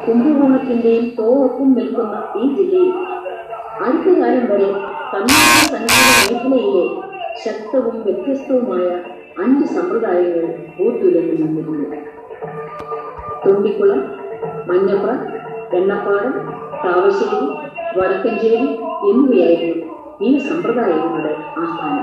കുംഭകോണത്തിന്റെയും തോളൊപ്പം നിൽക്കുന്ന ഈ ജില്ലയിൽ അടുത്ത കാലം വരെ കർണാടക സംഗീത മേഖലയിലെ ശക്തവും വ്യത്യസ്തവുമായ അഞ്ച് സമ്പ്രദായങ്ങൾ ഊത്തുലഞ്ഞു നിന്നിരുന്നു തുണ്ടിക്കുളം മഞ്ഞപ്ര എണ്ണപ്പാടം താവശ്ശേരി വടക്കഞ്ചേരി എന്നിവയായിരുന്നു ഈ സമ്പ്രദായങ്ങളുടെ ആസ്ഥാനം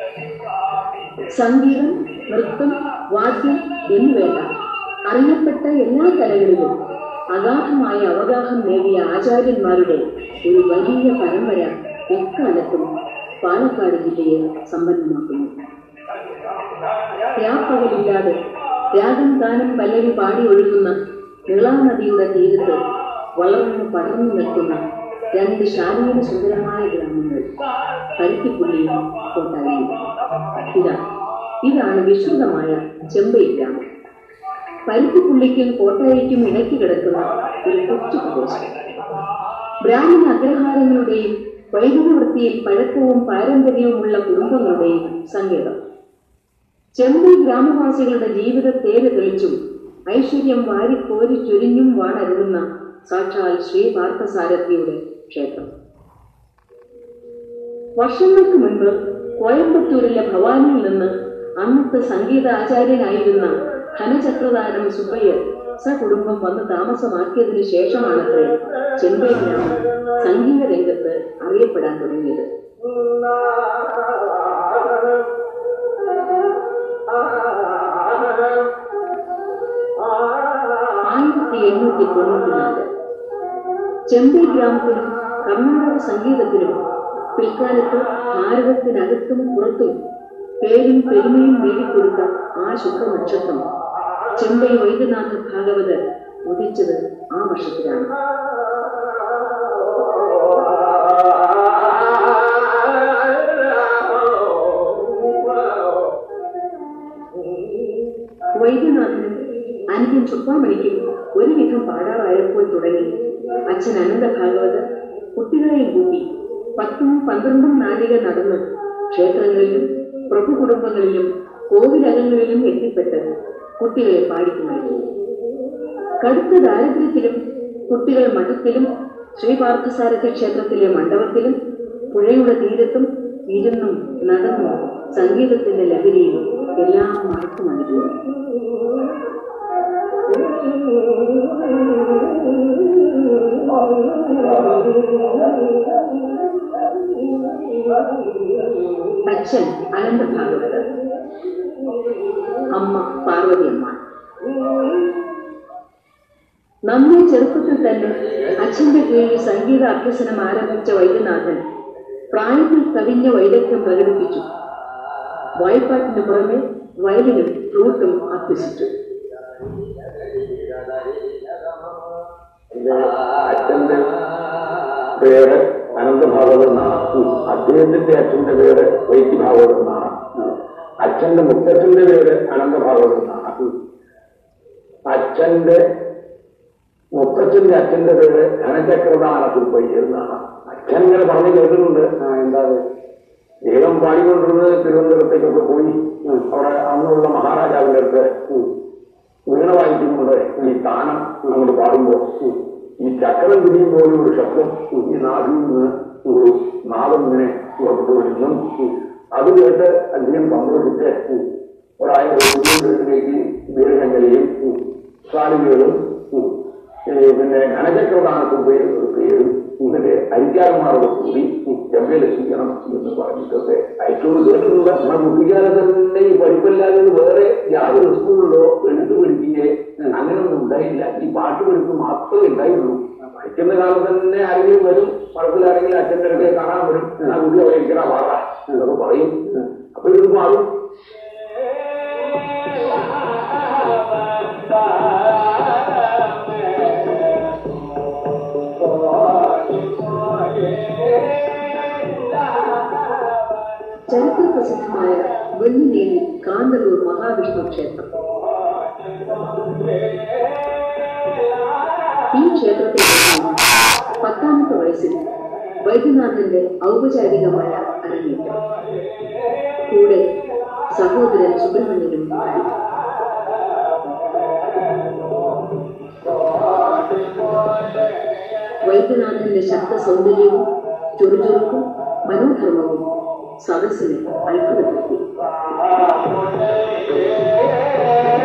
സംഗീതം നൃത്തം വാദ്യം എന്നുവേണ്ട അറിയപ്പെട്ട എല്ലാ കലകളിലും അഗാധമായ അവഗാഹം നേടിയ ആചാര്യന്മാരുടെ ഒരു വലിയ പരമ്പര എക്കാലത്തും പാലക്കാട് ജില്ലയെ സമ്പന്നമാക്കുന്നു രാപ്പകലില്ലാതെ രാഗം താനം പല്ലവി പാടി ഒഴുകുന്ന നിളാനദിയുടെ തീരത്ത് വളർന്നു പടർന്നു നിൽക്കുന്ന രണ്ട് ശാരീരിക സുന്ദരമായ ഗ്രാമങ്ങൾ പരുത്തിപ്പുള്ളിയും കോട്ടായിയും ഇതാ ഇതാണ് വിശുദ്ധമായ ചെമ്പൈ ഗ്രാമം പരുത്തിപ്പുള്ളിക്കും കോട്ടായിക്കും ഇടയ്ക്ക് കിടക്കുന്ന ഒരു കൊച്ചു പ്രദേശം ബ്രാഹ്മണ അഗ്രഹാരങ്ങളുടെയും വൈദികവൃത്തിയിൽ പഴക്കവും പാരമ്പര്യവുമുള്ള കുടുംബങ്ങളുടെയും സങ്കേതം ചെമ്പൈ ഗ്രാമവാസികളുടെ ജീവിത തേര് തെളിച്ചും ഐശ്വര്യം വാരിക്കോരി ചൊരിഞ്ഞും വാണരുളുന്ന സാക്ഷാൽ ശ്രീ പാർത്ഥസാരഥിയുടെ ക്ഷേത്രം വർഷങ്ങൾക്ക് മുൻപ് കോയമ്പത്തൂരിലെ ഭവാനിയിൽ നിന്ന് അന്നത്തെ സംഗീത ആചാര്യനായിരുന്ന ഘനചക്രധാരം സുബ്ബയ്യർ സകുടുംബം വന്ന് താമസമാക്കിയതിനു ശേഷമാണത്രേ ചെമ്പൈ ഗ്രാമം സംഗീത രംഗത്ത് അറിയപ്പെടാൻ തുടങ്ങിയത് ആയിരത്തി എണ്ണൂറ്റി തൊണ്ണൂറ്റിനാല് ചെമ്പൈ ഗ്രാമത്തിലും കർണാടക സംഗീതത്തിലും പിൽക്കാലത്ത് ഭാരതത്തിനകത്തും പുറത്തും പേരും പെരുമയും നേടിക്കൊടുത്ത ആ ശുഭ നക്ഷത്രം ചെമ്പൈ വൈദ്യനാഥ ഭാഗവതർ ഉദിച്ചത് ആ വർഷത്തിലാണ് വൈദ്യനാഥനും അനുജൻ ചുപ്പാമണിക്കും ഒരുവിധം പാടാറായപ്പോൾ തുടങ്ങി അച്ഛൻ അനന്ത ഭാഗവതർ കുട്ടികളെയും കൂട്ടി പത്തും പന്ത്രണ്ടും നാഴിക നടന്ന് ക്ഷേത്രങ്ങളിലും പ്രഭു കുടുംബങ്ങളിലും കോവിലകങ്ങളിലും എത്തിപ്പെട്ട് കുട്ടികളെ പാടിച്ചു നൽകി കടുത്ത ദാരിദ്ര്യത്തിലും കുട്ടികൾ മഠത്തിലും ശ്രീപാർത്ഥസാരഥി ക്ഷേത്രത്തിലെ മണ്ഡപത്തിലും പുഴയുടെ തീരത്തും ഇരുന്നും നടന്നും സംഗീതത്തിന്റെ ലഹരിയും എല്ലാം മറക്കുമായിരുന്നു അച്ഛൻ അനന്ത ഭാഗവതർ അമ്മ പാർവതിയമ്മ നന്നേ ചെറുപ്പത്തിൽ തന്നെ അച്ഛന്റെ കീഴിൽ സംഗീത അഭ്യസനം ആരംഭിച്ച വൈദ്യനാഥൻ പ്രായത്തിൽ കവിഞ്ഞ വൈദഗ്ധ്യം പ്രകടിപ്പിച്ചു വായ്പാട്ടിന് പുറമെ വയലിനും ഫ്ലൂട്ടും അഭ്യസിച്ചു എന്റെ അച്ഛന്റെ പേര് അനന്തഭാഗവത് എന്നാണ് അദ്ദേഹത്തിന്റെ അച്ഛന്റെ പേര് വൈദ്യഭാഗവത് എന്നാണ് അച്ഛന്റെ മുത്തച്ഛന്റെ പേര് അനന്തഭാഗവത് എന്നാണ് അച്ഛന്റെ മുത്തച്ഛന്റെ അച്ഛന്റെ പേര് ധനചക്രധാന കുപ്പൈ എന്നാണ് അച്ഛൻ ഇങ്ങനെ പറഞ്ഞു കേട്ടിട്ടുണ്ട് ആ, എന്താ അത്? ദൈവം പാടിക്കൊണ്ടിരുന്നത് തിരുവനന്തപുരത്തേക്കൊക്കെ പോയി അവിടെ അന്നുള്ള മഹാരാജാവിന്റെ അടുത്ത് വീണ വായിക്കുന്നുണ്ട് ഈ താനം അങ്ങോട്ട് പാടുമ്പോ ഈ ചക്രം തിരിയുമ്പോൾ ഒരു ശബ്ദം ഈ നാഭിൽ നിന്ന് ഒരു നാദം ഇങ്ങനെ പുറപ്പെട്ടു വരുന്നു അത് കേട്ട് അദ്ദേഹം സന്തോഷിച്ച് ഒരായിരം വീട്ടിലേക്ക് വീരശങ്കരയും സ്വാലികളും പിന്നെ ഘനചക്രദാനത്തിൽ പേരും ഇതിന്റെ അരിക്കാരന്മാരോട് കൂടി ചെമ്പയിൽ എത്തിക്കണം എന്ന് പറഞ്ഞിട്ടൊക്കെ അയച്ചോട് കേട്ടിട്ടുണ്ട് നമ്മുടെ കുട്ടിക്കാലത്ത് തന്നെ ഈ പഠിപ്പില്ലാതെ വേറെ യാതൊരു സ്കൂളിലോ എടുത്തു പഠിക്കുകയെ അങ്ങനെയൊന്നും ഉണ്ടായില്ല ഈ പാട്ട് പഠിപ്പ് മാത്രമേ ഉണ്ടായുള്ളൂ പഠിക്കുന്ന കാലത്ത് തന്നെ ആരെങ്കിലും വരും പടത്തിലാരെങ്കിലും അച്ഛൻ്റെ അടുക്കെ കാണാൻ വരും ആ കുട്ടി വഹിക്കണ പാടാ എന്നൊക്കെ പറയും അപ്പൊ ഇത് പാടും ചരിത്ര പ്രസിദ്ധമായ വെള്ളിനേരി കാന്തല്ലൂർ മഹാവിഷ്ണു ക്ഷേത്രം ഈ ക്ഷേത്രത്തിൽ പത്താമത്തെ വയസ്സിൽ വൈദ്യനാഥന്റെ ഔപചാരികമായ അരങ്ങേറ്റം കൂടെ സഹോദരൻ സുബ്രഹ്മണ്യനും പാടി വൈദ്യനാഥന്റെ ശബ്ദ സൗന്ദര്യവും ചുറുചുറുക്കും മനോധർമ്മവും സദസ്സിനെ അത്ഭുതപ്പെടുത്തി